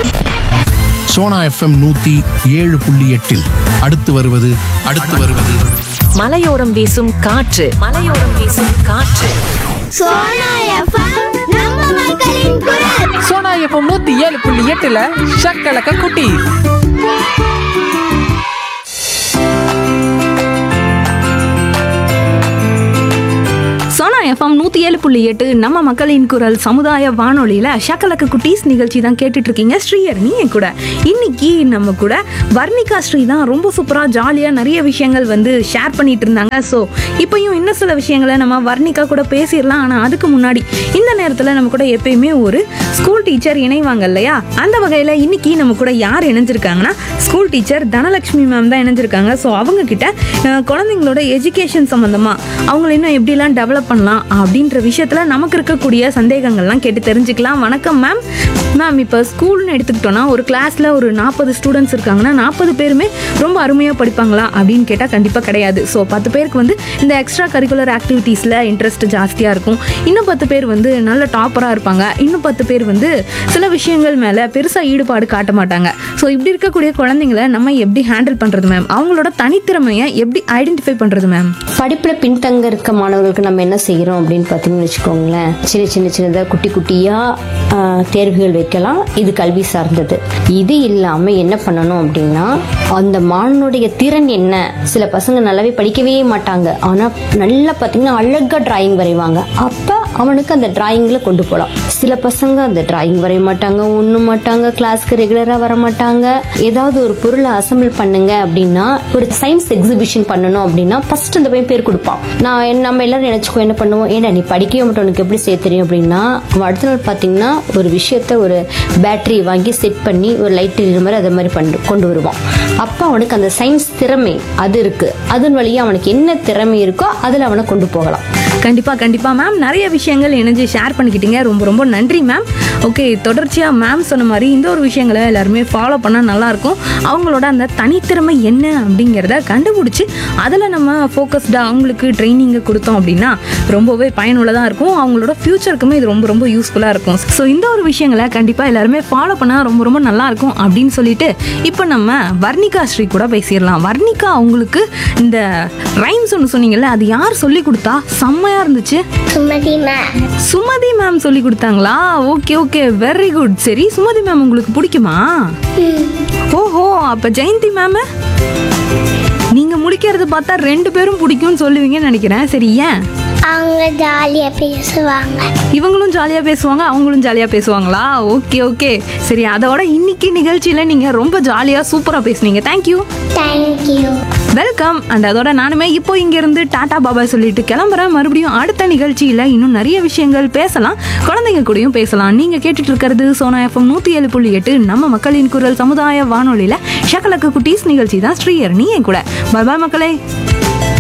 Sona FM நூத்தி ஏழு புள்ளி எட்டில் அடுத்து வருவது அடுத்து வருவது மலையோரம் வீசும் காற்று மலையோரம் வீசும் காற்று சோனா எஃப்எம் நம்ம மக்களின் குரல் சோனா எஃப்எம் நூத்தி ஏழு புள்ளி எட்டுல ஷக்கலக்க குட்டி சோனா எஃப்எம் நூற்றி ஏழு புள்ளி எட்டு நம்ம மக்களின் குரல் சமுதாய வானொலியில் ஷக்கலக்கு குட்டீஸ் நிகழ்ச்சி தான் கேட்டுட்டு இருக்கீங்க ஸ்ரீயர்னி என் கூட இன்னைக்கு நம்ம கூட வர்ணிகா ஸ்ரீ தான் ரொம்ப சூப்பராக ஜாலியாக நிறைய விஷயங்கள் வந்து ஷேர் பண்ணிட்டு இருந்தாங்க ஸோ இப்பயும் இன்னும் சில விஷயங்களை நம்ம வர்ணிகா கூட பேசிடலாம் ஆனால் அதுக்கு முன்னாடி இந்த நேரத்தில் நம்ம கூட எப்பயுமே ஒரு ஸ்கூல் டீச்சர் இணைவாங்க இல்லையா அந்த வகையில் இன்னைக்கு நம்ம கூட யார் இணைஞ்சிருக்காங்கன்னா ஸ்கூல் டீச்சர் தனலட்சுமி மேம் தான் இணைஞ்சிருக்காங்க ஸோ அவங்க கிட்ட அஹ், குழந்தைங்களோட எஜுகேஷன் சம்மந்தமாக அவங்கள இன்னும் எப்படிலாம் டெவலப் பண்ணலாம் அப்படின்ற விஷயத்தில் நமக்கு இருக்கக்கூடிய சந்தேகங்கள்லாம் கேட்டு தெரிஞ்சுக்கலாம் வணக்கம் மேம் மேம் இப்போ ஸ்கூல்னு எடுத்துக்கிட்டோன்னா ஒரு கிளாஸில் ஒரு நாற்பது ஸ்டூடெண்ட்ஸ் இருக்காங்கன்னா நாற்பது பேருமே ரொம்ப அருமையாக படிப்பாங்களா அப்படின்னு கேட்டால் கண்டிப்பாக கிடையாது ஸோ பத்து பேருக்கு வந்து இந்த எக்ஸ்ட்ரா கரிக்குலர் ஆக்டிவிட்டீஸில் இன்ட்ரெஸ்ட் ஜாஸ்தியாக இருக்கும் இன்னும் பத்து பேர் வந்து நல்ல டாப்பராக இருப்பாங்க இன்னும் பத்து பேர் வந்து சில விஷயங்கள் மேலே பெருசாக ஈடுபாடு காட்ட மாட்டாங்க ஸோ இப்படி இருக்கக்கூடிய குழந்தைங்களை நம்ம எப்படி ஹேண்டில் பண்ணுறது மேம் அவங்களோட தனித்திறமையை எப்படி ஐடென்டிஃபை பண்ணுறது மேம் படிப்புல பின்தங்க இருக்க மாணவர்களுக்கு நம்ம என்ன செய்யறோம் அப்படின்னு பார்த்தீங்கன்னு வச்சுக்கோங்களேன் சின்ன சின்ன சின்னதாக குட்டி குட்டியா ஆஹ், தேர்வுகள் வைக்கலாம் இது கல்வி சார்ந்தது இது இல்லாம என்ன பண்ணணும் அப்படின்னா அந்த மாணவனுடைய திறன் என்ன சில பசங்க நல்லாவே படிக்கவே மாட்டாங்க ஆனா நல்லா பார்த்தீங்கன்னா அழகா டிராயிங் வரைவாங்க அப்ப அவனுக்கு அந்த டிராயிங்ல கொண்டு போகலாம் சில பசங்க அந்த டிராயிங் வரைய மாட்டாங்க ஒண்ணும் மாட்டாங்க கிளாஸ்க்கு ரெகுலரா வர மாட்டாங்க ஏதாவது ஒரு பொருளை அசம்பிள் பண்ணுங்க அப்படின்னா ஒரு சயின்ஸ் எக்ஸிபிஷன் பண்ணணும் அப்படின்னா ஃபர்ஸ்ட் அந்த பையன் பேர் கொடுப்பான் நான் என்ன- நம்ம எல்லாரும் நினைச்சுக்கோ என்ன பண்ணுவோம் ஏன்னா நீ படிக்கவே மாட்டோம் உனக்கு எப்படி செய்ய தெரியும் அப்படின்னா அவன் அடுத்த நாள் பார்த்தீங்கன்னா ஒரு விஷயத்த ஒரு பேட்டரி வாங்கி செட் பண்ணி ஒரு லைட் எரியுற மாதிரி அதை மாதிரி பண்ணு கொண்டு வருவான் அப்போ அவனுக்கு அந்த சயின்ஸ் திறமை அது இருக்கு அதன் வழியா அவனுக்கு என்ன திறமை இருக்கோ அதில் அவனை கொண்டு போகலாம் கண்டிப்பாக கண்டிப்பாக மேம் நிறைய விஷயங்கள் இணைஞ்சு ஷேர் பண்ணிக்கிட்டீங்க ரொம்ப ரொம்ப நன்றி மேம் ஓகே தொடர்ச்சியாக மேம் சொன்ன மாதிரி இந்த ஒரு விஷயங்களை எல்லாருமே ஃபாலோ பண்ணால் நல்லாயிருக்கும் அவங்களோட அந்த தனித்திறமை என்ன அப்படிங்கிறத கண்டுபிடிச்சி அதில் நம்ம ஃபோக்கஸ்டாக அவங்களுக்கு ட்ரைனிங்கை கொடுத்தோம் அப்படின்னா ரொம்பவே பயனுள்ளதாக இருக்கும் அவங்களோட ஃப்யூச்சருக்குமே இது ரொம்ப ரொம்ப யூஸ்ஃபுல்லாக இருக்கும் ஸோ இந்த ஒரு விஷயங்களை கண்டிப்பாக எல்லாருமே ஃபாலோ பண்ணால் ரொம்ப ரொம்ப நல்லாயிருக்கும் அப்படின்னு சொல்லிட்டு இப்போ நம்ம வர்ணிகா ஸ்ரீ கூட பேசிடலாம் வர்ணிகா அவங்களுக்கு இந்த ரைம்ஸ் ஒன்று சொன்னீங்கல்ல அது யார் சொல்லி கொடுத்தா செம்மையாக இருந்துச்சு சுமதி மேம் சுமதி மேம் சொல்லி கொடுத்தாங்களா ஓகே ஓகே வெரி குட் சரி சுமதி மேம் உங்களுக்கு பிடிக்குமா ஓஹோ அப்ப ஜெயந்தி மேம் நீங்க முடிக்கிறது பார்த்தா ரெண்டு பேரும் பிடிக்கும்னு சொல்லுவீங்கன்னு நினைக்கிறேன் சரி ஏன் அவங்க ஜாலியா பேசுவாங்க இவங்களும் ஜாலியாக பேசுவாங்க அவங்களும் ஜாலியாக பேசுவாங்களா ஓகே ஓகே சரி அதோட இன்னைக்கு நிகழ்ச்சியில் நீங்கள் ரொம்ப ஜாலியாக சூப்பராக பேசுனீங்க தேங்க்யூ தேங்க்யூ வெல்கம் அண்ட் அதோட நானுமே இப்போ இங்கேருந்து டாடா பாபா சொல்லிட்டு கிளம்புறேன் மறுபடியும் அடுத்த நிகழ்ச்சியில் இன்னும் நிறைய விஷயங்கள் பேசலாம் குழந்தைங்க கூடயும் பேசலாம் நீங்கள் கேட்டுட்டு இருக்கிறது சோனா எஃப்எம் நூற்றி ஏழு புள்ளி எட்டு நம்ம மக்களின் குரல் சமுதாய வானொலியில் ஷக்கலக்கு குட்டீஸ் நிகழ்ச்சி தான் ஸ்ரீயர் நீ என் கூட பாய் பாய் மக்களே